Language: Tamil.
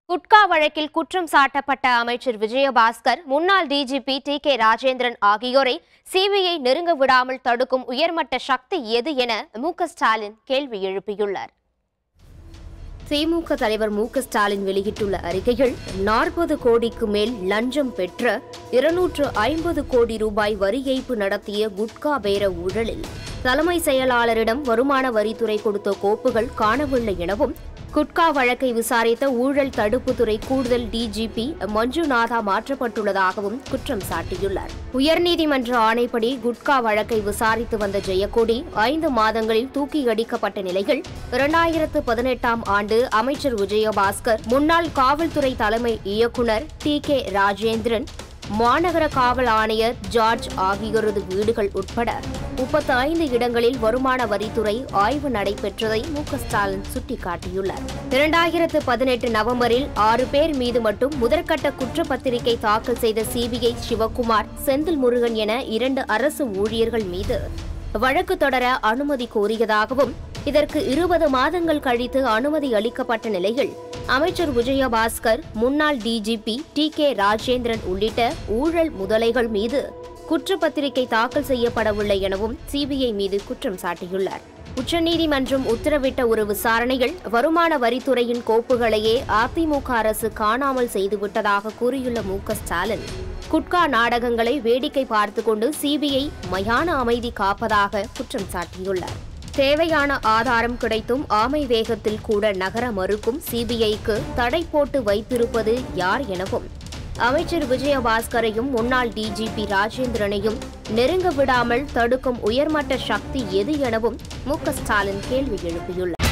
குட்கா வழக்கில் குற்றம் சாட்டப்பட்ட அமைச்சர் விஜயபாஸ்கர் முன்னாள் டிஜிபி டி கே ராஜேந்திரன் ஆகியோரை சிபிஐ நெருங்க விடாமல் தடுக்கும் உயர்மட்ட சக்தி எது என மு க ஸ்டாலின் கேள்வி எழுப்பியுள்ளார் திமுக தலைவர் மு க ஸ்டாலின் வெளியிட்டுள்ள அறிக்கையில் நாற்பது கோடிக்கு மேல் லஞ்சம் பெற்ற இருநூற்று ஐம்பது கோடி ரூபாய் வரி ஏய்ப்பு நடத்திய குட்கா பேர ஊழலில் தலைமை செயலாளரிடம் வருமான வரித்துறை கொடுத்த கோப்புகள் காணவில்லை எனவும் குட்கா வழக்கை விசாரித்த ஊழல் தடுப்புத்துறை கூடுதல் டிஜிபி மஞ்சுநாதா மாற்றப்பட்டுள்ளதாகவும் குற்றம் சாட்டியுள்ளார் உயர்நீதிமன்ற ஆணைப்படி குட்கா வழக்கை விசாரித்து வந்த ஜெயக்கொடி ஐந்து மாதங்களில் தூக்கி அடிக்கப்பட்ட நிலையில் இரண்டாயிரத்து பதினெட்டாம் ஆண்டு அமைச்சர் விஜயபாஸ்கர் முன்னாள் காவல்துறை தலைமை இயக்குநர் டி கே ராஜேந்திரன் மாநகர காவல் ஆணையர் ஜார்ஜ் ஆகியோரது வீடுகள் உட்பட முப்பத்தி ஐந்து இடங்களில் வருமான வரித்துறை ஆய்வு நடைபெற்றதை மு க ஸ்டாலின் சுட்டிக்காட்டியுள்ளார் இரண்டாயிரத்து பதினெட்டு நவம்பரில் ஆறு பேர் மீது மட்டும் முதற்கட்ட குற்றப்பத்திரிகை தாக்கல் செய்த சிபிஐ சிவக்குமார் செந்தில் முருகன் என இரண்டு அரசு ஊழியர்கள் மீது வழக்கு தொடர அனுமதி கோரியதாகவும் இதற்கு இருபது மாதங்கள் கழித்து அனுமதி அளிக்கப்பட்ட நிலையில் அமைச்சர் விஜயபாஸ்கர் முன்னாள் டிஜிபி டி கே ராஜேந்திரன் உள்ளிட்ட ஊழல் முதலைகள் மீது குற்றப்பத்திரிகை தாக்கல் செய்யப்படவில்லை எனவும் சிபிஐ மீது குற்றம் சாட்டியுள்ளார் உச்சநீதிமன்றம் உத்தரவிட்ட ஒரு விசாரணையில் வருமான வரித்துறையின் கோப்புகளையே அதிமுக அரசு காணாமல் செய்துவிட்டதாக கூறியுள்ள மு க ஸ்டாலின் குட்கா நாடகங்களை வேடிக்கை பார்த்துக் கொண்டு சிபிஐ மயான அமைதி காப்பதாக குற்றம் சாட்டியுள்ளார் தேவையான ஆதாரம் கிடைத்தும் ஆமை வேகத்தில் கூட நகர மறுக்கும் சிபிஐக்கு தடை போட்டு வைத்திருப்பது யார் எனவும் அமைச்சர் விஜயபாஸ்கரையும் முன்னாள் டிஜிபி ராஜேந்திரனையும் நெருங்க விடாமல் தடுக்கும் உயர்மட்ட சக்தி எது எனவும் மு க ஸ்டாலின் கேள்வி எழுப்பியுள்ளார்